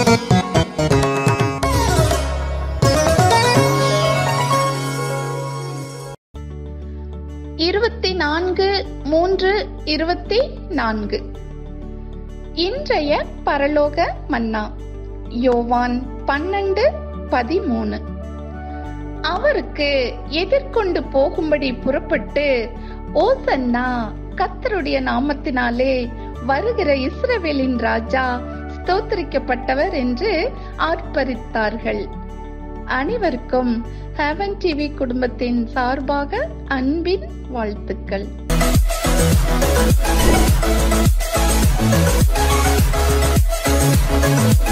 இருபத்தி நான்கு மூன்று இருபத்தி நான்கு இன்றைய பரலோக மன்னா யோவான் பன்னெண்டு பதிமூணு அவருக்கு எதிர்கொண்டு போகும்படி புறப்பட்டு ஓசன்னா கத்தருடைய நாமத்தினாலே வருகிற இஸ்ரவேலின் ராஜா ஸ்தோத்திரிக்கப்பட்டவர் என்று ஆர்ப்பரித்தார்கள் அனைவருக்கும் ஹெவன் டிவி குடும்பத்தின் சார்பாக அன்பின் வாழ்த்துக்கள் Thank you.